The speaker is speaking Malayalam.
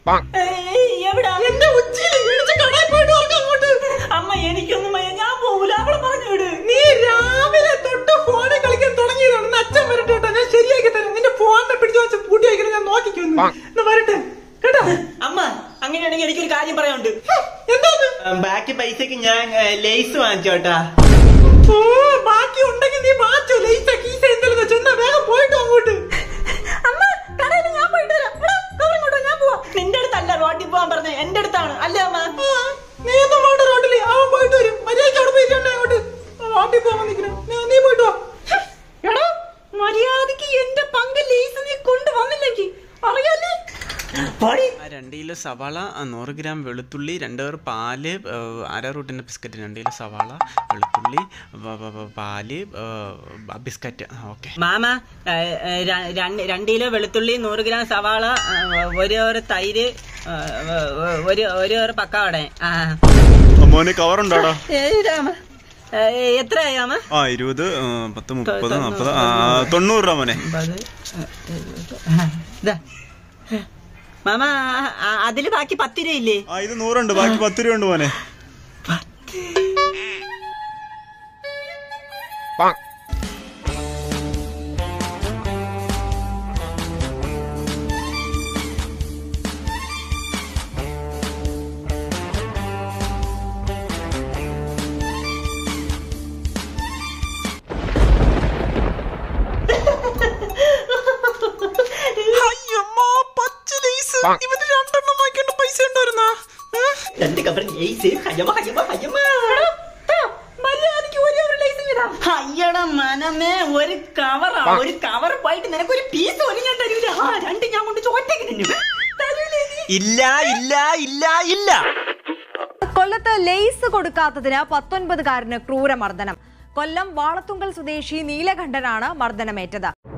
ഏയ്, എവിടാ എന്റെ ഉച്ചയിൽ ഇടിച്ച് കടയിൽ പോയിട്ട് വർക്ക് അങ്ങോട്ട് അമ്മ എനിക്കൊന്നും വയ്യ ഞാൻ പോകൂല അവളെ പറഞ്ഞു വിട് നീ രാവിലെ തൊട്ട് ഫോണിൽ കളിക്കാൻ തുടങ്ങിയതാണ് ഇന്ന് അച്ഛൻ വരട്ടെ കേട്ടോ ഞാൻ ശരിയാക്കി തരാം നിന്റെ ഫോണിനെ പിടിച്ചു വെച്ച് പൂട്ടി വയ്ക്കണം ഞാൻ നോക്കിക്കുന്നു എന്നാ വരട്ടെ കേട്ടോ അമ്മ അങ്ങനെയാണെങ്കിൽ എനിക്കൊരു കാര്യം പറയാനുണ്ട് എന്താന്ന് ബാക്കി പൈസക്ക് ഞാൻ ലേസ് വാങ്ങിച്ചോട്ടാ ഓ ബാക്കി ഉണ്ടെങ്കിൽ നീ വാച്ചോ ലൈസ കീസ എന്തെങ്കിലും വെച്ചോ എന്നാ വേഗം പോയിട്ടോ അങ്ങോട്ട് അമ്മ കടയിൽ ഞാൻ പോയിട്ട് വരാം എടാ, cover ഇങ്ങോട്ട് വാ, ഞാൻ പോവാ നിന്റെ അടുത്തല്ല റോട്ടിൽ പോവാൻ പറഞ്ഞ എന്റെ അടുത്താണ് അല്ലേ അമ്മ ആ, നീ ഒന്നും വേണ്ട റോഡില് അവൻ പോയിട്ട് വരും മര്യാദയ്ക്ക് അവിടെ പോയിട്ട് അങ്ങോട്ട് റോട്ടിൽ പോകാൻ നിൽക്കണം നീ പോയിട്ട് വാ എടാ മര്യാദക്ക് എന്റെ പങ്ക് ലേസ് നീ കൊണ്ടുവന്നില്ലെങ്കിൽ അറിയാലേ പോടി ആ, രണ്ട് കിലോ സവാള ആ, നൂറ് ഗ്രാം വെളുത്തുള്ളി രണ്ട് പേർ പാല് ആ, അര റൂട്ടിൻ്റെ ബിസ്ക്കറ്റ് രണ്ട് കിലോ സവാള വെളുത്തുള്ളി പ- പ- പ- പാല് ആ, ബ- ബിസ്ക്കറ്റ് ഓക്കെ മാമ ഏ, ഏ, ര- രണ്ട് രണ്ട് കിലോ വെളുത്തുള്ളി നൂറ് ഗ്രാം സവാള ആ, ഒരു ഒരു തൈര് ആ, ഒരു ഒരു ഒരു പക്കാവട ആ മോനെ കവർ ഉണ്ടോടാ ഏയ് രാമ ഏ, എത്രയായി മാമ ആ ഇരുപത് ആ, പത്ത് മുപ്പത് നാൽപ്പത് ആ തൊണ്ണൂറ് രൂപ മോനെ അമ്പത്, എഴുപത്, ആ, ഇതാ. മാമ ആ, ആ, അതില് ബാക്കി പത്ത് രൂപ ഇല്ലേ ആ ഇത് നൂറുണ്ട് ബാക്കി പത്ത് രൂപ ഉണ്ട് മോനെ അയ്യമ്മോ പച്ച ലൈസ് ഇവന് രണ്ടെണ്ണം വാങ്ങിക്കേണ്ട പൈസ ഉണ്ടായിരുന്നാ രണ്ട് കവർ ലേസ് ഹയ്യമ്മ ഹയ്യമ്മ ഹയ്യമ്മ മര്യാദക്ക് ഒരേ ഒരു ലേസ് തരാം അയ്യടാ മനമേ ഒരു കവറാ ഒരു കവർ പോയിട്ട് നിനക്ക് ഒരു പീസ് പോലും ഞാൻ തരൂല ആ രണ്ട് ഞാൻ കൊണ്ട് ചോറ്റയ്ക്ക് തിന്നും തരൂലേ നീ? ഇല്ല ഇല്ല ഇല്ല ഇല്ല കൊല്ലത്ത് ലെയ്സ് കൊടുക്കാത്തതിന് പത്തൊൻപതുകാരന് ക്രൂരമർദ്ദനം കൊല്ലം വാളത്തുങ്കൽ സ്വദേശി നീലകണ്ഠനാണ് മർദ്ദനമേറ്റത്